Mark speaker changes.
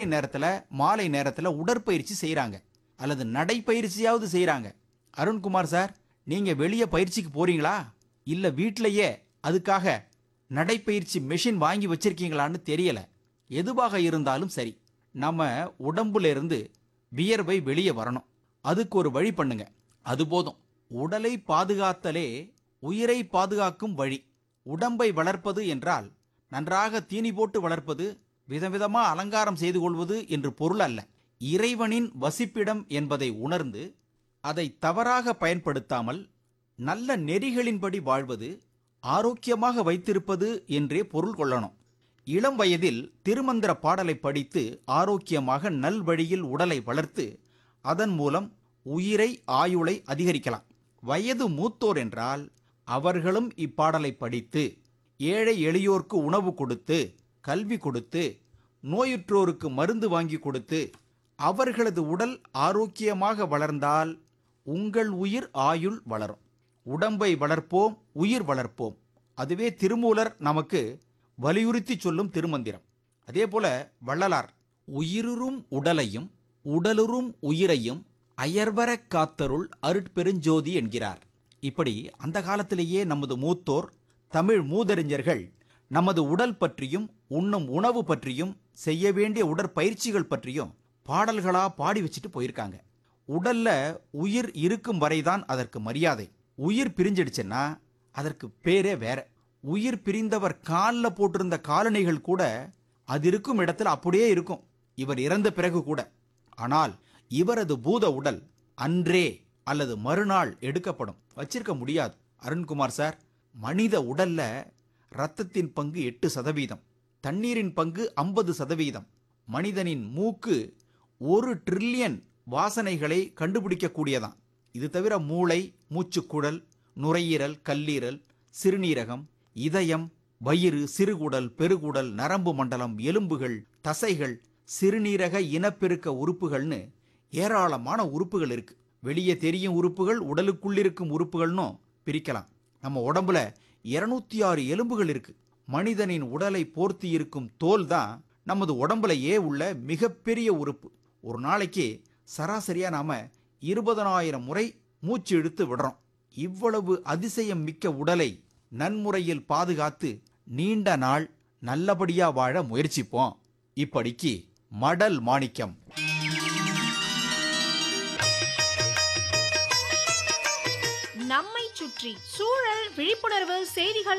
Speaker 1: நேரத்துல மாலை நேரத்துல உடற்பயிற்சி செய்றாங்க அல்லது நடைப்பயிற்சியாவது செய்றாங்க அருண்குமார் சார் நீங்க வெளியே பயிற்சிக்கு போறீங்களா இல்ல வீட்டிலேயே அதுக்காக நடைப்பயிற்சி மெஷின் வாங்கி வச்சிருக்கீங்களான்னு தெரியல எதுவாக இருந்தாலும் சரி நம்ம உடம்புல இருந்து வியர்வை வெளியே வரணும் அதுக்கு ஒரு வழி பண்ணுங்க அது போதும் உடலை பாதுகாத்தலே உயிரை பாதுகாக்கும் வழி உடம்பை வளர்ப்பது என்றால் நன்றாக தீனி போட்டு வளர்ப்பது விதவிதமா அலங்காரம் செய்து கொள்வது என்று பொருள் அல்ல இறைவனின் வசிப்பிடம் என்பதை உணர்ந்து அதை தவறாக பயன்படுத்தாமல் நல்ல நெறிகளின்படி வாழ்வது ஆரோக்கியமாக வைத்திருப்பது என்றே பொருள் கொள்ளணும் இளம் வயதில் திருமந்திர பாடலை படித்து ஆரோக்கியமாக நல்வழியில் உடலை வளர்த்து அதன் மூலம் உயிரை ஆயுளை அதிகரிக்கலாம் வயது மூத்தோர் என்றால் அவர்களும் இப்பாடலை படித்து ஏழை எளியோர்க்கு உணவு கொடுத்து கல்வி கொடுத்து நோயுற்றோருக்கு மருந்து வாங்கி கொடுத்து அவர்களது உடல் ஆரோக்கியமாக வளர்ந்தால் உங்கள் உயிர் ஆயுள் வளரும் உடம்பை வளர்ப்போம் உயிர் வளர்ப்போம் அதுவே திருமூலர் நமக்கு வலியுறுத்தி சொல்லும் திருமந்திரம் அதே போல வள்ளலார் உயிருறும் உடலையும் உடலுறும் உயிரையும் அயர்வரக் காத்தருள் அருட்பெருஞ்சோதி என்கிறார் இப்படி அந்த காலத்திலேயே நமது மூத்தோர் தமிழ் மூதறிஞர்கள் நமது உடல் பற்றியும் உண்ணும் உணவு பற்றியும் செய்ய வேண்டிய உடற்பயிற்சிகள் பற்றியும் பாடல்களா பாடி வச்சுட்டு போயிருக்காங்க உடல்ல உயிர் இருக்கும் வரைதான் அதற்கு மரியாதை உயிர் பிரிஞ்சிடுச்சுன்னா அதற்கு பேரே வேற உயிர் பிரிந்தவர் காலில் போட்டிருந்த காலணிகள் கூட அது இருக்கும் இடத்துல அப்படியே இருக்கும் இவர் இறந்த பிறகு கூட ஆனால் இவரது பூத உடல் அன்றே அல்லது மறுநாள் எடுக்கப்படும் வச்சிருக்க முடியாது அருண்குமார் சார் மனித உடல்ல ரத்தத்தின் பங்கு எட்டு சதவீதம் தண்ணீரின் பங்கு ஐம்பது சதவீதம் மனிதனின் மூக்கு ஒரு ட்ரில்லியன் வாசனைகளை கண்டுபிடிக்கக்கூடியதான் இது தவிர மூளை மூச்சுக்குழல் நுரையீரல் கல்லீரல் சிறுநீரகம் இதயம் வயிறு சிறுகுடல் பெருகுடல் நரம்பு மண்டலம் எலும்புகள் தசைகள் சிறுநீரக இனப்பெருக்க உறுப்புகள்னு ஏராளமான உறுப்புகள் இருக்கு வெளியே தெரியும் உறுப்புகள் உடலுக்குள் இருக்கும் உறுப்புகள்னும் பிரிக்கலாம் நம்ம உடம்புல இருநூத்தி ஆறு எலும்புகள் இருக்கு மனிதனின் உடலை போர்த்தி இருக்கும் தோல் தான் நமது உடம்புலயே உள்ள மிகப்பெரிய உறுப்பு ஒரு நாளைக்கு சராசரியா நாம இருபதனாயிரம் முறை மூச்சு இழுத்து விடுறோம் இவ்வளவு அதிசயம் மிக்க உடலை நன்முறையில் பாதுகாத்து நீண்ட நாள் நல்லபடியா வாழ முயற்சிப்போம் இப்படிக்கு மடல் மாணிக்கம்
Speaker 2: நம்மை சுற்றி சூழல் விழிப்புணர்வு செய்திகள்